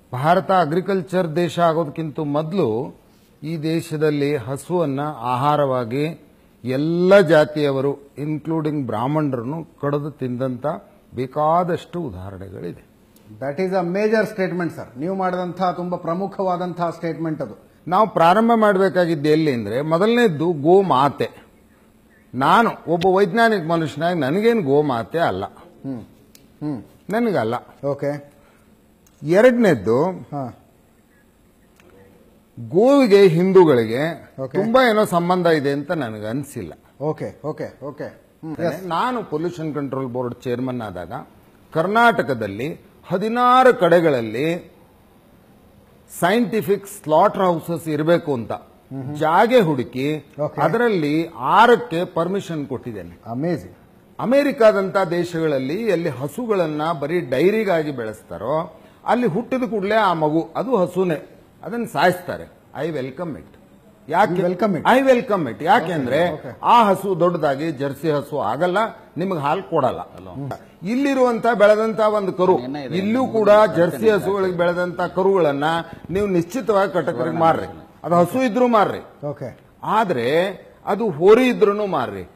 Bharat agriculture ದೇಶ ಆಗೋದಕ್ಕಿಂತ ಮೊದಲು ಈ ದೇಶದಲ್ಲಿ ಹಸುವನ್ನ ಆಹಾರವಾಗಿ ಎಲ್ಲ ಜಾತಿಯವರು ಇನ್ಕ್ಲೂಡಿಂಗ್ ಬ್ರಾಹ್ಮಣರನ್ನು ಕಡಿದು ತಿಂದಂತ ಬೇಕಾದಷ್ಟು ಉದಾಹರಣೆಗಳಿದೆ that is a major statement sir ನೀವು ಮಾಡಿದಂತಹ ತುಂಬಾ ಪ್ರಮುಖವಾದಂತಹ ಸ್ಟೇಟ್ಮೆಂಟ್ ಅದು ನಾವು ಪ್ರಾರಂಭ ಮಾಡಬೇಕಾಗಿದ್ದು ಎಲ್ಲಿ ಅಂದ್ರೆ ಮೊದಲನೇದ್ದು ಗೋ ಮಾತೆ ನಾನು ಒಬ್ಬ ವೈಜ್ಞಾನಿಕ ಮನುಷ್ಯನಾಗಿ ನನಗೇನು ಗೋ ಮಾತೆ ಅಲ್ಲ ಹ್ಮ್ ಹ್ಮ್ ನನಗಲ್ಲ ಓಕೆ ಎರಡನೇದ್ದು ಹಾ ಗೋವಿಗೆ ಹಿಂದೂಗಳಿಗೆ Okay. ತುಂಬಾ ಏನೋ ಸಂಬಂಧ ಇದೆ ಅಂತ ನನಗೆ ಅನಿಸಿಲ್ಲ ಓಕೆ ಓಕೆ ಓಕೆ ನಾನು ಪೊಲ್ಯೂಷನ್ ಕಂಟ್ರೋಲ್ ಬೋರ್ಡ್ ಚೇರ್ಮನ್ ಆದಾಗ ಕರ್ನಾಟಕದಲ್ಲಿ ಹದಿನಾರು ಕಡೆಗಳಲ್ಲಿ ಸೈಂಟಿಫಿಕ್ ಸ್ಲಾಟರ್ ಹೌಸಸ್ ಇರಬೇಕು ಅಂತ ಜಾಗೆ ಹುಡುಕಿ Okay. ಅದರಲ್ಲಿ ಆರಕ್ಕೆ ಪರ್ಮಿಷನ್ ಕೊಟ್ಟಿದ್ದೇನೆ ಅಮೇಜಿಂಗ್ ಅಮೆರಿಕಾದಂತ ದೇಶಗಳಲ್ಲಿ ಎಲ್ಲಿ ಹಸುಗಳನ್ನ ಬರೀ ಡೈರಿಗಾಗಿ ಬೆಳೆಸ್ತಾರೋ ಅಲ್ಲಿ ಹುಟ್ಟಿದ ಕೂಡಲೇ ಆ ಮಗು ಅದು ಹಸುನೇ ಅದನ್ನ ಸಾಯಿಸ್ತಾರೆ ಐ ವೆಲ್ಕಮ್ ಇಟ್ ಯಾಕೆ You welcome it. I welcome it ಯಾಕೆಂದ್ರೆ okay. ಆ ಹಸು ದೊಡ್ಡದಾಗಿ ಜರ್ಸಿ ಹಸು ಆಗಲ್ಲ ನಿಮಗೆ ಹಾಲು ಕೊಡಲ್ಲ ಇಲ್ಲಿರುವಂತ ಬೆಳೆದಂತ ಒಂದು ಕರು ಇಲ್ಲೂ ಕೂಡ ಜರ್ಸಿ ಹಸುಗಳಿಗೆ ಬೆಳೆದಂತ ಕರುಗಳನ್ನ ನೀವು ನಿಶ್ಚಿತವಾಗಿ ಕಟಕರಿಗೆ ಮಾರ್ರಿ ಅದು ಹಸು ಇದ್ರೂ ಮಾರ್ರಿ ಓಕೆ ಆದ್ರೆ ಅದು ಹೋರಿ ಇದ್ರೂ ಮಾರ್ರಿ